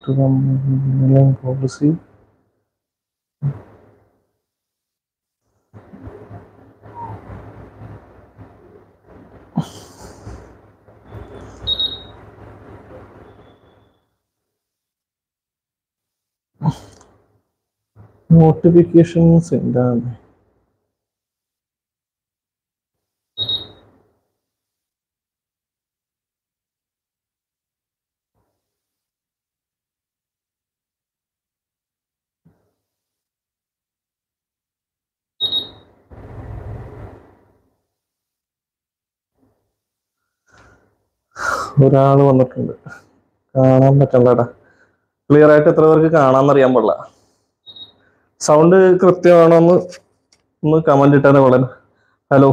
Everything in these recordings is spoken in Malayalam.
പോളിസി നോട്ടിഫിക്കേഷൻസ് എന്താണ് ഒരാൾ വന്നിട്ടുണ്ട് കാണാൻ പറ്റണ്ടടാ ക്ലിയർ ആയിട്ട് എത്ര പേർക്ക് കാണാന്നറിയാൻ പാടില്ല സൗണ്ട് കൃത്യമാണോ എന്ന് ഒന്ന് കമന്റ് ഇട്ടാണ് വളരെ hello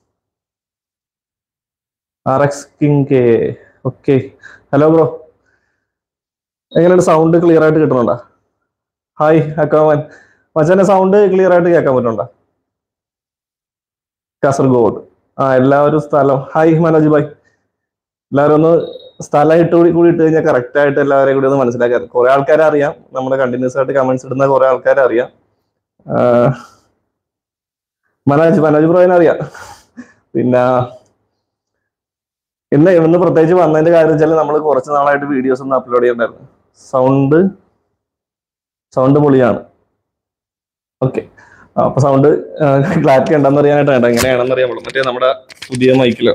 R X king K okay hello bro എങ്ങനെയുണ്ട് സൗണ്ട് ക്ലിയർ ആയിട്ട് കിട്ടുന്നുണ്ടോ ഹായ് അക്കാമൻ മച്ചാന്റെ സൗണ്ട് ക്ലിയർ ആയിട്ട് കേൾക്കാൻ പറ്റുന്നുണ്ടോ കാസർഗോഡ് ആ എല്ലാവരും സ്ഥലം ഹായ് മനോജ് ഭായ് എല്ലാവരും ഒന്ന് സ്ഥലം ഇട്ട് കൂടി കൂടി ഇട്ട് കഴിഞ്ഞാൽ കറക്റ്റ് ആയിട്ട് എല്ലാവരെയും കൂടി ഒന്ന് മനസ്സിലാക്കാൻ കുറെ ആൾക്കാരെ അറിയാം നമ്മുടെ കണ്ടിന്യൂസ് ആയിട്ട് കമന്റ്സ് ഇടുന്ന കുറെ ആൾക്കാരെ അറിയാം ആ, മനോജ് മനോജ് ബ്രോയിനെ അറിയാം പിന്നെ ഇന്ന് ഇന്ന് പ്രത്യേകിച്ച് വന്നതിന്റെ കാര്യം വെച്ചാൽ നമ്മൾ കുറച്ച് നാളായിട്ട് വീഡിയോസ് ഒന്നും അപ്ലോഡ് ചെയ്യണ്ടായിരുന്നു സൗണ്ട് സൗണ്ട് പൊളിയാണ് ഓക്കെ അപ്പൊ സൗണ്ട് ക്ലാരിറ്റി ഉണ്ടെന്ന് അറിയാനായിട്ട് വേണ്ട എങ്ങനെയാണെന്ന് അറിയാൻ പാടില്ല മറ്റേ നമ്മുടെ പുതിയ മൈക്കില്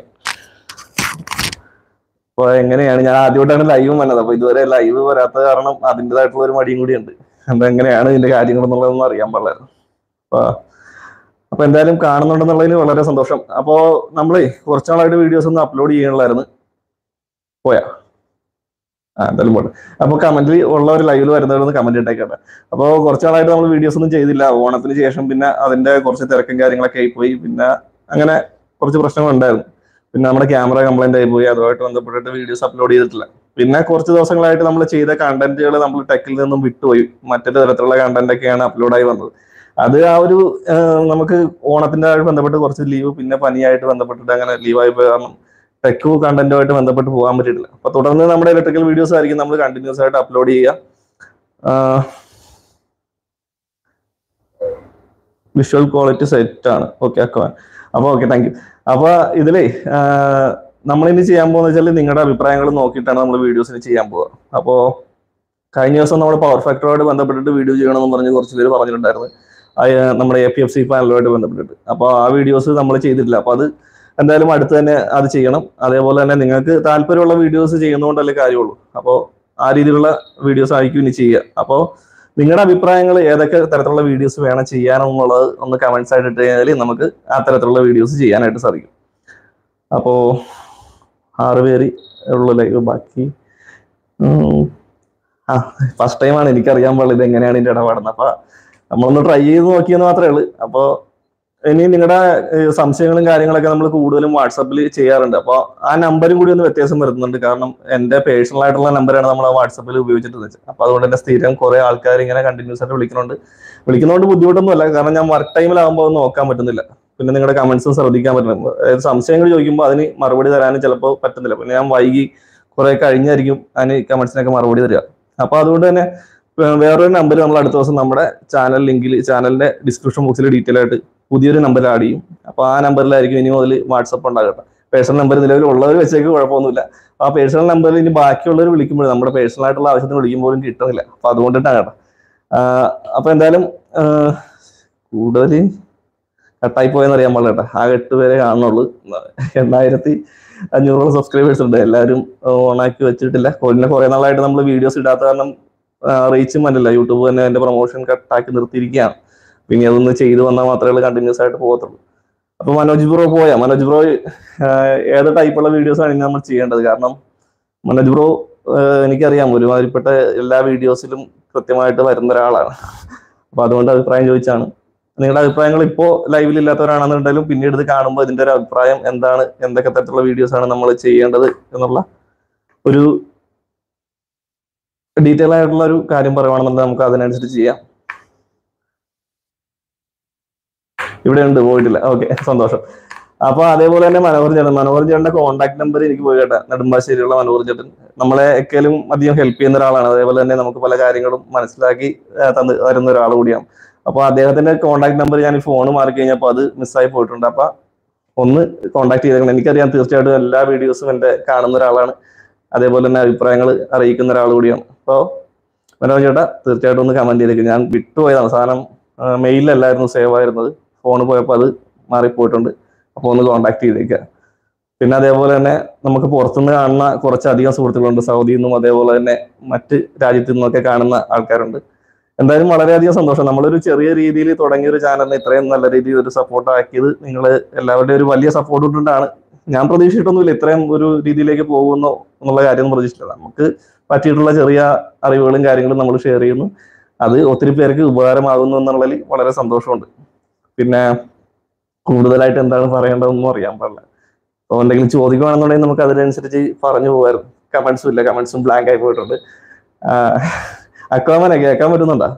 അപ്പൊ എങ്ങനെയാണ് ഞാൻ ആദ്യമായിട്ടാണ് ലൈവ് വന്നത് അപ്പൊ ഇതുവരെ ലൈവ് വരാത്ത കാരണം അതിൻ്റെതായിട്ടുള്ള ഒരു മടിയും കൂടി ഉണ്ട് അപ്പൊ എങ്ങനെയാണ് ഇതിന്റെ കാര്യങ്ങൾ എന്നുള്ളതൊന്നും അറിയാൻ പാടില്ലായിരുന്നു അപ്പൊ അപ്പൊ എന്തായാലും കാണുന്നുണ്ടെന്നുള്ളതിൽ വളരെ സന്തോഷം അപ്പോ നമ്മളേ കുറച്ച് നാളായിട്ട് വീഡിയോസ് ഒന്നും അപ്ലോഡ് ചെയ്യണല്ലായിരുന്നു പോയാ ആ എന്തായാലും പോട്ടെ അപ്പൊ കമന്റിൽ ഉള്ളവർ ലൈവിൽ വരുന്നവരൊന്ന് കമന്റ് ഇട്ടേക്കട്ടെ അപ്പോൾ കുറച്ച് നാളായിട്ട് നമ്മൾ വീഡിയോസ് ഒന്നും ചെയ്തില്ല ഓണത്തിന് ശേഷം പിന്നെ അതിന്റെ കുറച്ച് തിരക്കും കാര്യങ്ങളൊക്കെ ആയി പോയി പിന്നെ അങ്ങനെ കുറച്ച് പ്രശ്നങ്ങൾ ഉണ്ടായിരുന്നു പിന്നെ നമ്മുടെ ക്യാമറ കംപ്ലൈന്റ് ആയി പോയി അതുമായിട്ട് ബന്ധപ്പെട്ടിട്ട് വീഡിയോസ് അപ്ലോഡ് ചെയ്തിട്ടില്ല പിന്നെ കുറച്ച് ദിവസങ്ങളായിട്ട് നമ്മൾ ചെയ്ത കണ്ടന്റുകൾ നമ്മൾ ടെക്കിൽ നിന്നും വിട്ടുപോയി മറ്റൊരു തരത്തിലുള്ള കണ്ടന്റ് ഒക്കെയാണ് അപ്ലോഡ് ആയി വന്നത് അത് ആ ഒരു ആ, നമുക്ക് ഓണത്തിന്റെ ആയിട്ട് ബന്ധപ്പെട്ട് കുറച്ച് ലീവ് പിന്നെ പനിയായിട്ട് ബന്ധപ്പെട്ടിട്ട് അങ്ങനെ ലീവായി പോയ കാരണം ടെക് കണ്ടന്റുമായിട്ട് ബന്ധപ്പെട്ട് പോകാൻ പറ്റിയിട്ടില്ല അപ്പൊ തുടർന്ന് നമ്മുടെ ഇലക്ട്രിക്കൽ വീഡിയോസ് ആയിരിക്കും നമ്മൾ കണ്ടിന്യൂസ് ആയിട്ട് അപ്ലോഡ് ചെയ്യുക വിഷ്വൽ ക്വാളിറ്റി സെറ്റ് ആണ് ഓക്കെ അക്കവാൻ അപ്പൊ ഓക്കെ താങ്ക് യു അപ്പൊ ഇതിലേ നമ്മൾ ഇനി ചെയ്യാൻ പോകുന്ന വെച്ചാൽ നിങ്ങളുടെ അഭിപ്രായങ്ങൾ നോക്കിയിട്ടാണ് നമ്മൾ വീഡിയോസിന് ചെയ്യാൻ പോവുക അപ്പോ കഴിഞ്ഞ ദിവസം നമ്മൾ പവർ ഫാക്ടറുമായിട്ട് ബന്ധപ്പെട്ടിട്ട് വീഡിയോ ചെയ്യണമെന്ന് പറഞ്ഞ് കുറച്ച് പേര് പറഞ്ഞിട്ടുണ്ടായിരുന്നു ആ, നമ്മുടെ എ പി എഫ് സി പാനലുമായിട്ട് ബന്ധപ്പെട്ടിട്ട് അപ്പോൾ ആ വീഡിയോസ് നമ്മൾ ചെയ്തിട്ടില്ല അപ്പോൾ അത് എന്തായാലും അടുത്ത് തന്നെ അത് ചെയ്യണം അതേപോലെ തന്നെ നിങ്ങൾക്ക് താല്പര്യമുള്ള വീഡിയോസ് ചെയ്യുന്നതുകൊണ്ടല്ലേ കാര്യമുള്ളൂ അപ്പോൾ ആ രീതിയിലുള്ള വീഡിയോസ് ആയിരിക്കും ഇനി ചെയ്യുക അപ്പോൾ നിങ്ങളുടെ അഭിപ്രായങ്ങൾ ഏതൊക്കെ തരത്തിലുള്ള വീഡിയോസ് വേണം ചെയ്യാനെന്നുള്ളത് ഒന്ന് കമന്റ്സ് ആയിട്ട് ഇട്ട് കഴിഞ്ഞാൽ നമുക്ക് ആ തരത്തിലുള്ള വീഡിയോസ് ചെയ്യാനായിട്ട് സാധിക്കും അപ്പോൾ ആറ് പേര് ഉള്ളു ലൈവ് ബാക്കി ഉം, ആ ഫസ്റ്റ് ടൈമാണ് എനിക്കറിയാൻ പാടില്ല ഇത് എങ്ങനെയാണ് ഇതിന്റെ ഇടപാടുന്നത് അപ്പൊ നമ്മളൊന്ന് ട്രൈ ചെയ്ത് നോക്കിയെന്ന് മാത്രമേ ഉള്ളൂ അപ്പോൾ ഇനി നിങ്ങളുടെ സംശയങ്ങളും കാര്യങ്ങളൊക്കെ നമ്മൾ കൂടുതലും വാട്സപ്പിൽ ചെയ്യാറുണ്ട് അപ്പോൾ ആ നമ്പരും കൂടി ഒന്ന് വ്യത്യാസം വരുത്തുന്നുണ്ട് കാരണം എന്റെ പേഴ്സണൽ ആയിട്ടുള്ള നമ്പറാണ് നമ്മൾ വാട്സപ്പിൽ ഉപയോഗിച്ചിട്ട് വെച്ചത് അപ്പോൾ അതുകൊണ്ട് തന്നെ സ്ഥിരം കുറെ ആൾക്കാർ ഇങ്ങനെ കണ്ടിന്യൂസ് ആയിട്ട് വിളിക്കുന്നുണ്ട് വിളിക്കുന്നതുകൊണ്ട് ബുദ്ധിമുട്ടൊന്നുമല്ല കാരണം ഞാൻ വർക്ക് ടൈമിലാകുമ്പോൾ അത് നോക്കാൻ പറ്റുന്നില്ല പിന്നെ നിങ്ങളുടെ കമന്റ്സും ശ്രദ്ധിക്കാൻ പറ്റുന്നില്ല അതായത് സംശയങ്ങൾ ചോദിക്കുമ്പോൾ അതിന് മറുപടി തരാനും ചിലപ്പോൾ പറ്റുന്നില്ല പിന്നെ ഞാൻ വൈകി കുറെ കഴിഞ്ഞായിരിക്കും അതിന് കമന്റ്സിനൊക്കെ മറുപടി തരിക അപ്പൊ അതുകൊണ്ട് തന്നെ വേ- വേറൊരു നമ്പർ നമ്മൾ അടുത്ത ദിവസം നമ്മുടെ ചാനൽ ലിങ്കിൽ ചാനലിന്റെ ഡിസ്ക്രിപ്ഷൻ ബോക്സിൽ ഡീറ്റെയിൽ ആയിട്ട് പുതിയൊരു നമ്പർ ആഡ് ചെയ്യും അപ്പൊ ആ നമ്പറിലായിരിക്കും ഇനി മുതൽ വാട്സപ്പ് ഉണ്ടാകട്ടെ പേഴ്സണൽ നമ്പർ നിലവിൽ ഉള്ളവർ വെച്ചേക്ക് കുഴപ്പമൊന്നുമില്ല ആ പേഴ്സണൽ നമ്പറിൽ ഇനി ബാക്കിയുള്ളവർ വിളിക്കുമ്പോൾ നമ്മുടെ പേഴ്സണൽ ആയിട്ടുള്ള ആവശ്യത്തിന് വിളിക്കുമ്പോഴും കിട്ടുന്നില്ല അപ്പൊ അതുകൊണ്ടിട്ടാണ് കേട്ടോ ആഹ് അപ്പൊ എന്തായാലും കൂടുതൽ കട്ടായി പോയെന്ന് അറിയാൻ പാടില്ല കേട്ടോ ആ എട്ട് പേരെ കാണുന്നുള്ളൂ എണ്ണായിരത്തി അഞ്ഞൂറോളം സബ്സ്ക്രൈബേഴ്സ് ഉണ്ട് എല്ലാവരും ഓണാക്കി വെച്ചിട്ടില്ല പിന്നെ കുറെ നാളായിട്ട് നമ്മൾ വീഡിയോസ് ഇടാത്ത കാരണം റീച്ചും അല്ലല്ല യൂട്യൂബ് തന്നെ അതിന്റെ പ്രൊമോഷൻ കട്ടാക്കി നിർത്തിയിരിക്കുകയാണ് പിന്നെ അതൊന്ന് ചെയ്തു വന്നാൽ മാത്രമേ കണ്ടിന്യൂസ് ആയിട്ട് പോകത്തുള്ളൂ അപ്പൊ മനോജ് ബ്രോ പോയാ മനോജ് ബ്രോ ആഹ് ഏത് ടൈപ്പുള്ള വീഡിയോസ് ആണ് ഇനി നമ്മൾ ചെയ്യേണ്ടത് കാരണം മനോജ് ബ്രോ ആഹ് എനിക്കറിയാം ഒരുമാതിരിപ്പെട്ട എല്ലാ വീഡിയോസിലും കൃത്യമായിട്ട് വരുന്ന ഒരാളാണ് അപ്പൊ അതുകൊണ്ട് അഭിപ്രായം ചോദിച്ചാണ് നിങ്ങളുടെ അഭിപ്രായങ്ങൾ ഇപ്പോൾ ലൈവിൽ ഇല്ലാത്തവരാണെന്നുണ്ടെങ്കിലും പിന്നീട് ഇത് കാണുമ്പോൾ ഇതിന്റെ ഒരു അഭിപ്രായം എന്താണ് എന്തൊക്കെ തരത്തിലുള്ള വീഡിയോസ് ആണ് നമ്മൾ ചെയ്യേണ്ടത് എന്നുള്ള ഒരു ഡീറ്റെയിൽ ആയിട്ടുള്ള ഒരു കാര്യം പറയുവാണെന്നുണ്ടെങ്കിൽ നമുക്ക് അതിനനുസരിച്ച് ചെയ്യാം ഇവിടെ ഉണ്ട് പോയിട്ടില്ല ഓക്കെ സന്തോഷം അപ്പൊ അതേപോലെ തന്നെ മനോഹർ ചേട്ടൻ മനോഹർ ചേട്ടന്റെ കോൺടാക്ട് നമ്പർ എനിക്ക് പോയി കേട്ടാ നെടുമ്പാശ്ശേരിയുള്ള മനോഹർ ചേട്ടൻ നമ്മളെ എക്കലും അധികം ഹെൽപ്പ് ചെയ്യുന്ന ഒരാളാണ് അതേപോലെ തന്നെ നമുക്ക് പല കാര്യങ്ങളും മനസ്സിലാക്കി ആ, തന്ന് തരുന്ന ഒരാൾ കൂടിയാണ് അപ്പൊ അദ്ദേഹത്തിന്റെ കോൺടാക്ട് നമ്പർ ഞാൻ ഫോൺ മാറി കഴിഞ്ഞപ്പോൾ അത് മിസ്സായി പോയിട്ടുണ്ട് അപ്പൊ ഒന്ന് കോൺടാക്ട് ചെയ്തേക്കണം എനിക്കറിയാം തീർച്ചയായിട്ടും എല്ലാ വീഡിയോസും എന്റെ കാണുന്ന ഒരാളാണ് അതേപോലെ തന്നെ അഭിപ്രായങ്ങൾ അറിയിക്കുന്ന ഒരാൾ കൂടിയാണ് അപ്പോൾ മനോജ് ചേട്ടാ തീർച്ചയായിട്ടും ഒന്ന് കമന്റ് ചെയ്തേക്കും ഞാൻ വിട്ടുപോയതാണ് സാധനം മെയിലല്ലായിരുന്നു സേവ് ആയിരുന്നത് ഫോൺ പോയപ്പോൾ അത് മാറിപ്പോയിട്ടുണ്ട് അപ്പോൾ ഒന്ന് കോൺടാക്ട് ചെയ്തേക്കുക പിന്നെ അതേപോലെ തന്നെ നമുക്ക് പുറത്തുനിന്ന് കാണുന്ന കുറച്ചധികം സുഹൃത്തുക്കളുണ്ട് സൗദിയിൽ നിന്നും അതേപോലെ തന്നെ മറ്റ് രാജ്യത്തു നിന്നൊക്കെ കാണുന്ന ആൾക്കാരുണ്ട് എന്തായാലും വളരെയധികം സന്തോഷം നമ്മളൊരു ചെറിയ രീതിയിൽ തുടങ്ങിയ ഒരു ചാനലിനെ ഇത്രയും നല്ല രീതിയിൽ ഒരു സപ്പോർട്ട് ആക്കിയത് നിങ്ങൾ എല്ലാവരുടെയും ഒരു വലിയ സപ്പോർട്ട് കൊണ്ടിട്ടാണ് ഞാൻ പ്രതീക്ഷിച്ചിട്ടൊന്നുമില്ല ഇത്രയും ഒരു രീതിയിലേക്ക് പോകുന്നു എന്നുള്ള കാര്യം പ്രതീക്ഷിച്ചില്ല നമുക്ക് പറ്റിയിട്ടുള്ള ചെറിയ അറിവുകളും കാര്യങ്ങളും നമ്മൾ ഷെയർ ചെയ്യുന്നു അത് ഒത്തിരി പേർക്ക് ഉപകാരമാകുന്നു എന്നുള്ളതിൽ വളരെ സന്തോഷമുണ്ട് പിന്നെ കൂടുതലായിട്ട് എന്താണ് പറയേണ്ടതെന്നും അറിയാൻ പാടില്ല അപ്പോൾ എന്തെങ്കിലും ചോദിക്കുകയാണെന്നുണ്ടെങ്കിൽ നമുക്ക് അതിനനുസരിച്ച് പറഞ്ഞു പോകായിരുന്നു കമന്റ്സും ഇല്ല കമന്റ്സും ബ്ലാങ്ക് ആയി പോയിട്ടുണ്ട് അക്വാമനെ കേൾക്കാൻ പറ്റുന്നുണ്ടോ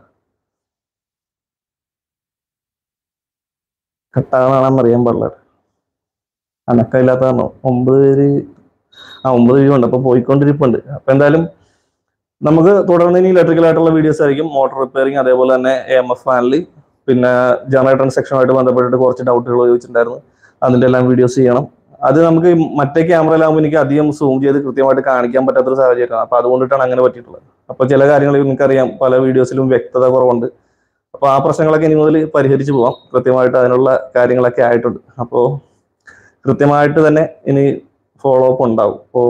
കട്ടാണെന്ന് അറിയാൻ പാടില്ല അനക്കമില്ലാത്തതാണോ ഒമ്പത് പേര് ആ ഒമ്പത് പേര് ഉണ്ട് അപ്പൊ പോയിക്കൊണ്ടിരിപ്പുണ്ട് അപ്പൊ എന്തായാലും നമുക്ക് തുടർന്ന് ഇനി ഇലക്ട്രിക്കൽ ആയിട്ടുള്ള വീഡിയോസ് ആയിരിക്കും മോട്ടോർ റിപ്പയറിംഗ് അതേപോലെ തന്നെ എം എഫ് ഫാനിൽ പിന്നെ ജനറേറ്റർ സെക്ഷനുമായിട്ട് ബന്ധപ്പെട്ടിട്ട് കുറച്ച് ഡൗട്ടുകൾ ചോദിച്ചിട്ടുണ്ടായിരുന്നു അതിന്റെ എല്ലാം വീഡിയോസ് ചെയ്യണം അത് നമുക്ക് മറ്റേ ക്യാമറയിലാകുമ്പോൾ എനിക്ക് അധികം സൂം ചെയ്ത് കൃത്യമായിട്ട് കാണിക്കാൻ പറ്റാത്തൊരു സാഹചര്യമാണ് അപ്പൊ അതുകൊണ്ടിട്ടാണ് അങ്ങനെ പറ്റിയിട്ടുള്ളത് അപ്പൊ ചില കാര്യങ്ങൾ നിങ്ങൾക്കറിയാം പല വീഡിയോസിലും വ്യക്തത കുറവുണ്ട് അപ്പൊ ആ പ്രശ്നങ്ങളൊക്കെ ഇനി മുതൽ പരിഹരിച്ചു പോവാം കൃത്യമായിട്ട് അതിനുള്ള കാര്യങ്ങളൊക്കെ ആയിട്ടുണ്ട് അപ്പോൾ കൃത്യമായിട്ട് തന്നെ ഇനി ഫോളോ അപ്പ് ഉണ്ടാവും അപ്പോ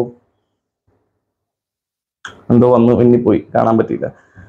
എന്തോ വന്നു ഇനി പോയി കാണാൻ പറ്റിയില്ല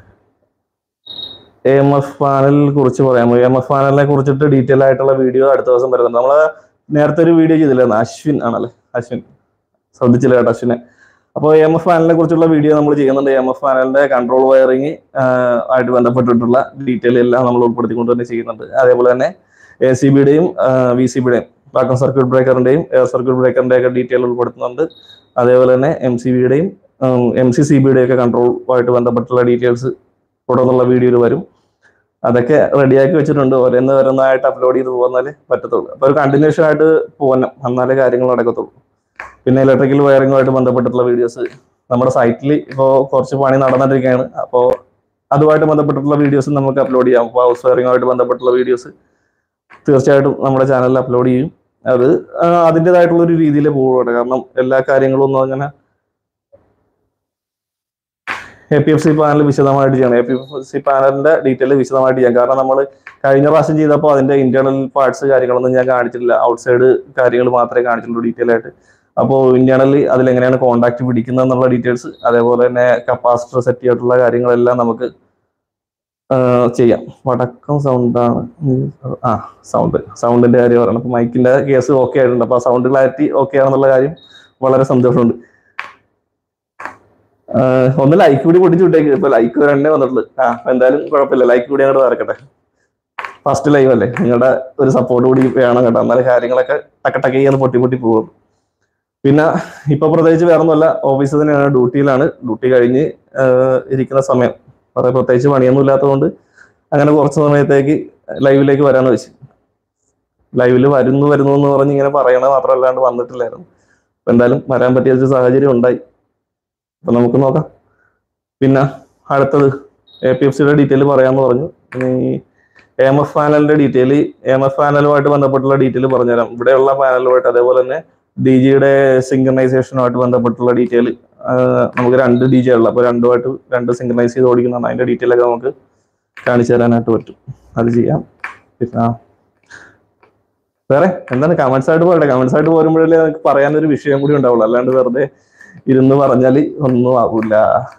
എ എം എഫ് പാനലിനെ കുറിച്ച് പറയാമോ എ എം എഫ് പാനലിനെ കുറിച്ചിട്ട് ഡീറ്റെയിൽ ആയിട്ടുള്ള വീഡിയോ അടുത്ത ദിവസം വരുന്നുണ്ട് നമ്മള് നേരത്തെ ഒരു വീഡിയോ ചെയ്തില്ലായിരുന്നു അശ്വിൻ ആണല്ലേ അശ്വിൻ ശ്രദ്ധിച്ചില്ല കേട്ടോ അശ്വിനെ അപ്പോൾ എം എഫ് പാനലിനെ കുറിച്ചുള്ള വീഡിയോ നമ്മൾ ചെയ്യുന്നുണ്ട് എം എഫ് പാനലിന്റെ കൺട്രോൾ വയറിംഗ് ആയിട്ട് ബന്ധപ്പെട്ടിട്ടുള്ള ഡീറ്റെയിൽ എല്ലാം നമ്മൾ ഉൾപ്പെടുത്തിക്കൊണ്ട് തന്നെ ചെയ്യുന്നുണ്ട് അതേപോലെ തന്നെ എ സി ബിയുടെയും വി സി ബിയുടെയും വാക്കം സർക്യൂട്ട് ബ്രേക്കറിന്റെയും എയർ സർക്യൂട്ട് ബ്രേക്കറിന്റെ ഒക്കെ ഡീറ്റെയിൽ ഉൾപ്പെടുത്തുന്നുണ്ട് അതേപോലെ തന്നെ എം സി ബിയുടെയും എം സി സി ബിയുടെ ഒക്കെ കൺട്രോളുമായിട്ട് ബന്ധപ്പെട്ടുള്ള ഡീറ്റെയിൽസ് തുടർന്നുള്ള വീഡിയോയിൽ വരും അതൊക്കെ റെഡിയാക്കി വെച്ചിട്ടുണ്ട് ഓരോന്ന് ഓരോന്നായിട്ട് അപ്ലോഡ് ചെയ്ത് പോകാന്നാലേ പറ്റത്തുള്ളൂ അപ്പൊ ഒരു കണ്ടിന്യൂഷൻ ആയിട്ട് പോകണം എന്നാലേ കാര്യങ്ങൾ നടക്കത്തുള്ളൂ പിന്നെ ഇലക്ട്രിക്കൽ വയറിങ്ങുമായിട്ട് ബന്ധപ്പെട്ടിട്ടുള്ള വീഡിയോസ് നമ്മുടെ സൈറ്റിൽ ഇപ്പോൾ കുറച്ച് പണി നടന്നിട്ടിരിക്കുകയാണ് അപ്പോൾ അതുമായിട്ട് ബന്ധപ്പെട്ടിട്ടുള്ള വീഡിയോസ് നമുക്ക് അപ്ലോഡ് ചെയ്യാം അപ്പോൾ ഹൗസ് വയറിങ്ങുമായിട്ട് ബന്ധപ്പെട്ടുള്ള വീഡിയോസ് തീർച്ചയായിട്ടും നമ്മുടെ ചാനലിൽ അപ്ലോഡ് ചെയ്യും അത് ആ, അതിൻ്റെതായിട്ടുള്ള ഒരു രീതിയിൽ പോകുകയാണ് കാരണം എല്ലാ കാര്യങ്ങളും ഒന്നും അങ്ങനെ A P F C panel വിശദമായിട്ട് ചെയ്യണം എ പി എഫ് സി പാനലിന്റെ ഡീറ്റെയിൽ വിശദമായിട്ട് ചെയ്യാം കാരണം നമ്മൾ കഴിഞ്ഞ പ്രാവശ്യം ചെയ്തപ്പോൾ അതിന്റെ ഇന്റേണൽ പാർട്സ് കാര്യങ്ങളൊന്നും ഞാൻ കാണിച്ചിട്ടില്ല ഔട്ട്സൈഡ് കാര്യങ്ങൾ മാത്രമേ കാണിച്ചിട്ടുള്ളൂ ഡീറ്റെയിൽ ആയിട്ട് അപ്പോൾ ഇന്റേണലി അതിലെങ്ങനെയാണ് കോണ്ടാക്ട് പിടിക്കുന്നത് എന്നുള്ള ഡീറ്റെയിൽസ് അതേപോലെ തന്നെ കപ്പാസിറ്റർ സെറ്റ് ചെയ്തിട്ടുള്ള കാര്യങ്ങളെല്ലാം നമുക്ക് ആ, ചെയ്യാം വടക്കം സൗണ്ടാണ് ആ സൗണ്ട് സൗണ്ടിന്റെ കാര്യം പറയണം അപ്പൊ മൈക്കിന്റെ കേസ് ഓക്കെ ആയിട്ടുണ്ട് അപ്പൊ സൗണ്ട് ക്ലാരിറ്റി ഓക്കെ ആണെന്നുള്ള കാര്യം വളരെ സന്തോഷമുണ്ട് ആ, ഒന്ന് ലൈക്ക് കൂടി പൊട്ടിച്ചു വിട്ടേക്ക് ഇപ്പൊ ലൈക്ക് രണ്ടേ വന്നിട്ടുള്ളൂ ആ അപ്പൊ എന്തായാലും കുഴപ്പമില്ല ലൈക്ക് കൂടി അങ്ങോട്ട് നടക്കട്ടെ ഫസ്റ്റ് ലൈവ് അല്ലേ നിങ്ങളുടെ ഒരു സപ്പോർട്ട് കൂടി വേണം കേട്ടോ എന്നാലും കാര്യങ്ങളൊക്കെ ടക്ക ടക്ക ചെയ്യുന്ന പൊട്ടി പൊട്ടി പോകും പിന്നെ ഇപ്പൊ പ്രത്യേകിച്ച് വേറെ ഒന്നുമല്ല ഓഫീസിൽ തന്നെയാണ് ഡ്യൂട്ടിയിലാണ് ഡ്യൂട്ടി കഴിഞ്ഞ് ആ, ഇരിക്കുന്ന സമയം വേറെ പ്രത്യേകിച്ച് പണിയൊന്നും ഇല്ലാത്തതുകൊണ്ട് അങ്ങനെ കുറച്ച് സമയത്തേക്ക് ലൈവിലേക്ക് വരാന്ന് വെച്ച് ലൈവിൽ വരുന്നു വരുന്നു എന്ന് പറഞ്ഞ് ഇങ്ങനെ പറയണ മാത്രമല്ലാണ്ട് വന്നിട്ടില്ലായിരുന്നു അപ്പൊ എന്തായാലും വരാൻ പറ്റിയ ഒരു സാഹചര്യം ഉണ്ടായി അപ്പൊ നമുക്ക് നോക്കാം പിന്നെ അടുത്തത് എ പി എഫ് സിയുടെ ഡീറ്റെയിൽ പറയാമെന്ന് പറഞ്ഞു ഇനി എം എഫ് പാനലിന്റെ ഡീറ്റെയിൽ എം എഫ് പാനലുമായിട്ട് ബന്ധപ്പെട്ടുള്ള ഡീറ്റെയിൽ പറഞ്ഞുതരാം ഇവിടെയുള്ള പാനലുമായിട്ട് അതേപോലെ തന്നെ ഡി ജിയുടെ സിങ്കണൈസേഷനുമായിട്ട് ബന്ധപ്പെട്ടുള്ള ഡീറ്റെയിൽ നമുക്ക് രണ്ട് ഡി ജി ഉള്ളത് അപ്പോൾ രണ്ടുമായിട്ട് രണ്ട് സിങ്കണൈസ് ചെയ്ത് ഓടിക്കുന്നതാണ് അതിന്റെ ഡീറ്റെയിൽ ഒക്കെ നമുക്ക് കാണിച്ചു തരാനായിട്ട് പറ്റും അത് ചെയ്യാം പിന്നെ വേറെ എന്താണ് കമന്റ്സ് ആയിട്ട് പോകട്ടെ കമന്റ്സ് ആയിട്ട് പോരുമ്പോഴല്ലേ നമുക്ക് പറയാനൊരു വിഷയം കൂടി ഉണ്ടാവുള്ളൂ അല്ലാണ്ട് വെറുതെ ഇരുന്ന് പറഞ്ഞാല് ഒന്നും ആവൂല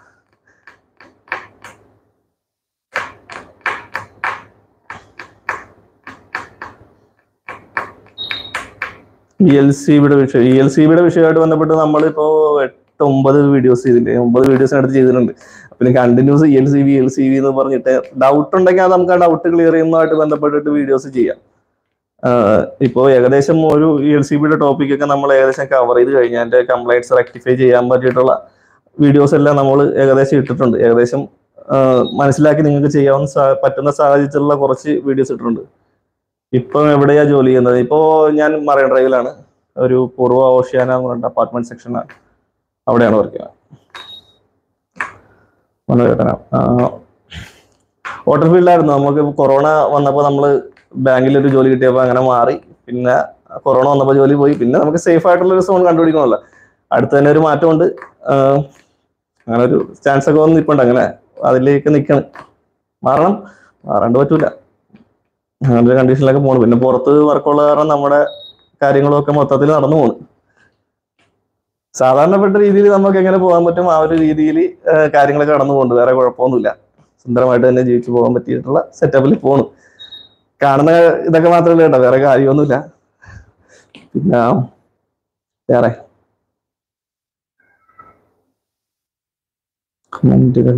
ഇ എൽ സി ബിയുടെ വിഷയം ഇ എൽ സി ബിയുടെ വിഷയമായിട്ട് ബന്ധപ്പെട്ട് നമ്മളിപ്പോ എട്ട് ഒമ്പത് വീഡിയോസ് ചെയ്തില്ലേ ഒമ്പത് വീഡിയോസിനടുത്ത് ചെയ്തിട്ടുണ്ട് പിന്നെ continuous E L C B L C B എന്ന് പറഞ്ഞിട്ട് ഡൗട്ട് ഉണ്ടെങ്കിൽ അത് നമുക്ക് ആ ഡൗട്ട് ക്ലിയർ ചെയ്യുന്നതായിട്ട് ബന്ധപ്പെട്ടിട്ട് വീഡിയോസ് ചെയ്യാം ആഹ് ഇപ്പോ ഏകദേശം ഒരു ഇ എൽ സി ബിയുടെ ടോപ്പിക് ഒക്കെ നമ്മൾ ഏകദേശം കവർ ചെയ്ത് കഴിഞ്ഞാൽ അതിന്റെ കംപ്ലൈൻറ്റ്സ് റെക്ടിഫൈ ചെയ്യാൻ പറ്റിയിട്ടുള്ള വീഡിയോസ് എല്ലാം നമ്മൾ ഏകദേശം ഇട്ടിട്ടുണ്ട് ഏകദേശം ആഹ് മനസ്സിലാക്കി നിങ്ങൾക്ക് ചെയ്യാവുന്ന സാ- പറ്റുന്ന സാഹചര്യത്തിലുള്ള കുറച്ച് വീഡിയോസ് ഇട്ടിട്ടുണ്ട് ഇപ്പൊ എവിടെയാ ജോലി ചെയ്യുന്നത് ഇപ്പോ ഞാൻ മറൈൻ ഡ്രൈവിലാണ് ഒരു പൂർവ്വ ഓഷ്യാന എന്ന് പറഞ്ഞ അപ്പാർട്ട്മെന്റ് സെക്ഷനാണ് അവിടെയാണ് വർക്ക് ചെയ്യുന്നത് മനോവേദന വാട്ടർ ഫീൽഡായിരുന്നു നമുക്ക് കൊറോണ വന്നപ്പോൾ നമ്മൾ ബാങ്കിൽ ഒരു ജോലി കിട്ടിയപ്പോൾ അങ്ങനെ മാറി പിന്നെ കൊറോണ വന്നപ്പോൾ ജോലി പോയി പിന്നെ നമുക്ക് സേഫ് ആയിട്ടുള്ള ഒരു സോൺ കണ്ടുപിടിക്കണമല്ലോ അടുത്ത് തന്നെ ഒരു മാറ്റമുണ്ട് ആഹ് അങ്ങനെ ഒരു ചാൻസ് ഒക്കെ വന്ന് നിൽപ്പുണ്ട് അങ്ങനെ അതിലേക്ക് നിൽക്കണം മാറണം മാറാണ്ട് പറ്റൂല അങ്ങനെ ഒരു കണ്ടീഷനിലൊക്കെ പോകണം പിന്നെ പുറത്ത് വർക്കുള്ള കാരണം നമ്മുടെ കാര്യങ്ങളൊക്കെ മൊത്തത്തിൽ നടന്നു പോകണം സാധാരണപ്പെട്ട രീതിയിൽ നമുക്ക് എങ്ങനെ പോകാൻ പറ്റും ആ ഒരു രീതിയിൽ കാര്യങ്ങളൊക്കെ കടന്നു പോകുന്നുണ്ട് വേറെ കുഴപ്പമൊന്നുമില്ല സുന്ദരമായിട്ട് തന്നെ ജീവിച്ചു പോകാൻ പറ്റിയിട്ടുള്ള സെറ്റപ്പിൽ പോണു കാണുന്ന ഇതൊക്കെ മാത്രമല്ല കേട്ടോ വേറെ കാര്യമൊന്നുമില്ല പിന്നെ വേറെ കമന്റുകൾ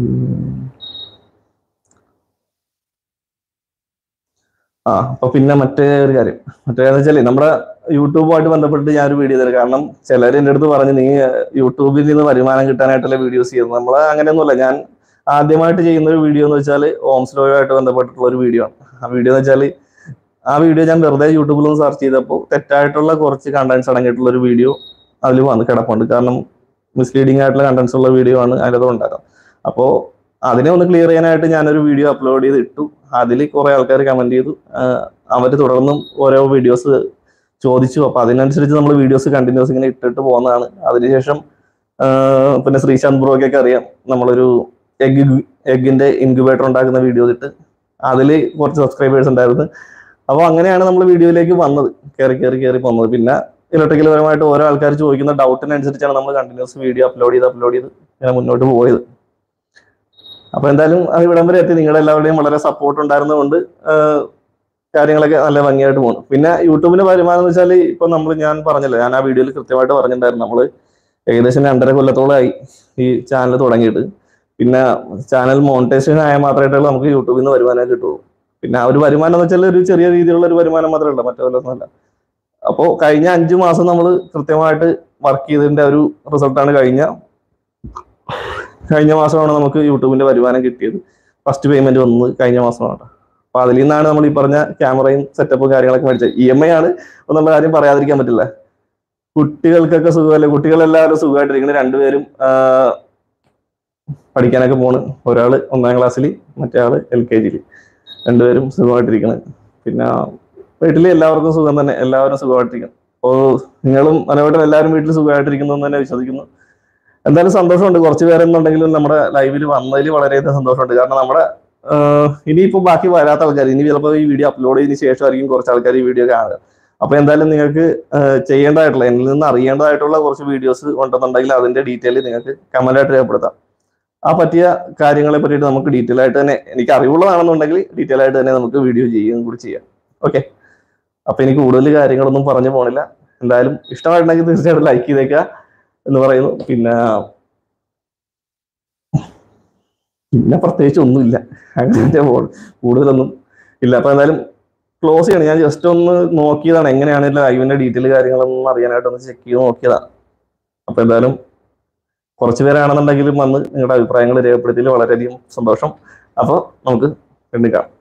ആ അപ്പൊ പിന്നെ മറ്റേ ഒരു കാര്യം മറ്റേ വെച്ചാല് നമ്മുടെ യൂട്യൂബുമായിട്ട് ബന്ധപ്പെട്ട് ഞാൻ ഒരു വീഡിയോ തരാം കാരണം ചിലർ എൻ്റെ അടുത്ത് പറഞ്ഞു നീ യൂട്യൂബിൽ നിന്ന് വരുമാനം കിട്ടാനായിട്ടുള്ള വീഡിയോസ് ചെയ്യുന്നത് നമ്മൾ അങ്ങനെയൊന്നുമല്ല ഞാൻ ആദ്യമായിട്ട് ചെയ്യുന്ന ഒരു വീഡിയോ എന്ന് വെച്ചാൽ ഓം സ്ലോയുമായിട്ട് ബന്ധപ്പെട്ടിട്ടുള്ള ഒരു വീഡിയോ ആണ് ആ വീഡിയോ എന്ന് വെച്ചാൽ ആ വീഡിയോ ഞാൻ വെറുതെ യൂട്യൂബിൽ ഒന്ന് സെർച്ച് ചെയ്തപ്പോൾ തെറ്റായിട്ടുള്ള കുറച്ച് കണ്ടന്റ്സ് അടങ്ങിയിട്ടുള്ള ഒരു വീഡിയോ അതിൽ വന്ന് കിടപ്പുണ്ട് കാരണം മിസ്ലീഡിംഗ് ആയിട്ടുള്ള കണ്ടന്റ്സ് ഉള്ള വീഡിയോ ആണ് അതിനകത്ത് ഉണ്ടായിരുന്നത് അപ്പോൾ അതിനെ ഒന്ന് ക്ലിയർ ചെയ്യാനായിട്ട് ഞാനൊരു വീഡിയോ അപ്ലോഡ് ചെയ്ത് ഇട്ടു അതിൽ കുറെ ആൾക്കാർ കമന്റ് ചെയ്തു അവർ തുടർന്നും ഓരോ വീഡിയോസ് ചോദിച്ചു അപ്പൊ അതിനനുസരിച്ച് നമ്മൾ വീഡിയോസ് കണ്ടിന്യൂസ് ഇങ്ങനെ ഇട്ടിട്ട് പോകുന്നതാണ് അതിനുശേഷം ആ, പിന്നെ ശ്രീശാന്ത് ബ്രോയ്ക്കൊക്കെ അറിയാം നമ്മളൊരു എഗ് എഗിന്റെ ഇൻക്യുബേറ്റർ ഉണ്ടാക്കുന്ന വീഡിയോ ഇട്ട് അതിൽ കുറച്ച് സബ്സ്ക്രൈബേഴ്സ് ഉണ്ടായിരുന്നു അപ്പോൾ അങ്ങനെയാണ് നമ്മൾ വീഡിയോയിലേക്ക് വന്നത് കയറി കയറി കയറി പോകുന്നത് പിന്നെ ഇലക്ട്രിക്കൽ പരമായിട്ട് ഓരോ ആൾക്കാർ ചോദിക്കുന്ന ഡൗട്ടിനനുസരിച്ചാണ് നമ്മൾ കണ്ടിന്യൂസ് വീഡിയോ അപ്ലോഡ് ചെയ്ത് അപ്ലോഡ് ചെയ്ത് ഇങ്ങനെ മുന്നോട്ട് പോയത് അപ്പൊ എന്തായാലും അത് ഇവിടം വരെ എത്തി നിങ്ങളുടെ എല്ലാവരുടെയും വളരെ സപ്പോർട്ട് ഉണ്ടായിരുന്നതുകൊണ്ട് ആഹ് കാര്യങ്ങളൊക്കെ നല്ല ഭംഗിയായിട്ട് പോകുന്നു പിന്നെ യൂട്യൂബിന് വരുമാനം എന്ന് വെച്ചാൽ ഇപ്പൊ നമ്മൾ ഞാൻ പറഞ്ഞല്ലോ ഞാൻ ആ വീഡിയോയിൽ കൃത്യമായിട്ട് പറഞ്ഞിട്ടുണ്ടായിരുന്നു നമ്മൾ ഏകദേശം രണ്ടര കൊല്ലത്തോളമായി ഈ ചാനൽ തുടങ്ങിയിട്ട് പിന്നെ ചാനൽ മോണിറ്റൈസേഷൻ ആയാൽ മാത്രമായിട്ടുള്ള നമുക്ക് യൂട്യൂബിൽ നിന്ന് വരുമാനം കിട്ടുള്ളൂ പിന്നെ ആ ഒരു വരുമാനം എന്ന് വെച്ചാൽ ഒരു ചെറിയ രീതിയിലുള്ള ഒരു വരുമാനം മാത്രമേ ഉള്ളൂ മറ്റേ വല്ലതൊന്നുമല്ല അപ്പോൾ കഴിഞ്ഞ അഞ്ചു മാസം നമ്മൾ കൃത്യമായിട്ട് വർക്ക് ചെയ്തതിന്റെ ഒരു റിസൾട്ടാണ് കഴിഞ്ഞ കഴിഞ്ഞ മാസമാണ് നമുക്ക് യൂട്യൂബിന്റെ വരുമാനം കിട്ടിയത് ഫസ്റ്റ് പേയ്മെന്റ് വന്നത് കഴിഞ്ഞ മാസമാണ് അപ്പൊ അതിൽ നിന്നാണ് നമ്മൾ ഈ പറഞ്ഞ ക്യാമറയും സെറ്റപ്പും കാര്യങ്ങളൊക്കെ മേടിച്ചത് ഇ എം ഐ ആണ് എന്നുള്ള കാര്യം പറയാതിരിക്കാൻ പറ്റില്ല കുട്ടികൾക്കൊക്കെ സുഖമല്ലേ കുട്ടികളെല്ലാവരും സുഖമായിട്ടിരിക്കുന്നത് രണ്ടുപേരും ആ, പഠിക്കാനൊക്കെ പോണ് ഒരാള് ഒന്നാം ക്ലാസ്സിൽ മറ്റേ ആള് എൽ കെ ജിയിൽ രണ്ടുപേരും സുഖമായിട്ടിരിക്കുന്നത് പിന്നെ വീട്ടിൽ എല്ലാവർക്കും സുഖം തന്നെ എല്ലാവരും സുഖമായിട്ടിരിക്കുന്നു അപ്പോൾ നിങ്ങളും മനോഹരൻ എല്ലാവരും വീട്ടിൽ സുഖമായിട്ടിരിക്കുന്നു എന്ന് തന്നെ വിശ്വസിക്കുന്നു എന്തായാലും സന്തോഷമുണ്ട് കുറച്ച് പേരെന്നുണ്ടെങ്കിലും നമ്മുടെ ലൈവിൽ വന്നതിൽ വളരെയധികം സന്തോഷമുണ്ട് കാരണം നമ്മുടെ ആഹ് ഇനിയിപ്പോ ബാക്കി വരാത്ത ആൾക്കാർ ഇനി ചിലപ്പോൾ ഈ വീഡിയോ അപ്ലോഡ് ചെയ്തതിന് ശേഷമായിരിക്കും കുറച്ച് ആൾക്കാർ ഈ വീഡിയോ കാണുക അപ്പൊ എന്തായാലും നിങ്ങൾക്ക് ആഹ് ചെയ്യേണ്ടതായിട്ടുള്ള എന്നിൽ നിന്ന് അറിയേണ്ടതായിട്ടുള്ള കുറച്ച് വീഡിയോസ് ഉണ്ടെന്നുണ്ടെങ്കിൽ അതിന്റെ ഡീറ്റെയിൽ നിങ്ങൾക്ക് കമന്റ് ആയിട്ട് രേഖപ്പെടുത്താം ആ പറ്റിയ കാര്യങ്ങളെ പറ്റിയിട്ട് നമുക്ക് ഡീറ്റെയിൽ ആയിട്ട് തന്നെ എനിക്ക് അറിവുള്ളതാണെന്നുണ്ടെങ്കിൽ ഡീറ്റെയിൽ ആയിട്ട് തന്നെ നമുക്ക് വീഡിയോ ചെയ്യുകയും കൂടി ചെയ്യാം ഓക്കെ അപ്പൊ എനിക്ക് കൂടുതൽ കാര്യങ്ങളൊന്നും പറഞ്ഞു പോണില്ല എന്തായാലും ഇഷ്ടമായിട്ടുണ്ടെങ്കിൽ തീർച്ചയായിട്ടും ലൈക്ക് ചെയ്തേക്കുക എന്ന് പറയുന്നു പിന്നെ പിന്നെ പ്രത്യേകിച്ച് ഒന്നുമില്ല അങ്ങനെ പോ- കൂടുതലൊന്നും ഇല്ല അപ്പൊ എന്തായാലും ക്ലോസ് ചെയ്യണം ഞാൻ ജസ്റ്റ് ഒന്ന് നോക്കിയതാണ് എങ്ങനെയാണ് ലൈവിന്റെ ഡീറ്റെയിൽ കാര്യങ്ങളൊന്നും അറിയാനായിട്ട് ഒന്ന് ചെക്ക് ചെയ്ത് നോക്കിയതാണ് അപ്പൊ എന്തായാലും കുറച്ച് പേരാണെന്നുണ്ടെങ്കിലും വന്ന് നിങ്ങളുടെ അഭിപ്രായങ്ങൾ രേഖപ്പെടുത്തിയതിൽ വളരെയധികം സന്തോഷം അപ്പോൾ നമുക്ക് കണ്ടുകാം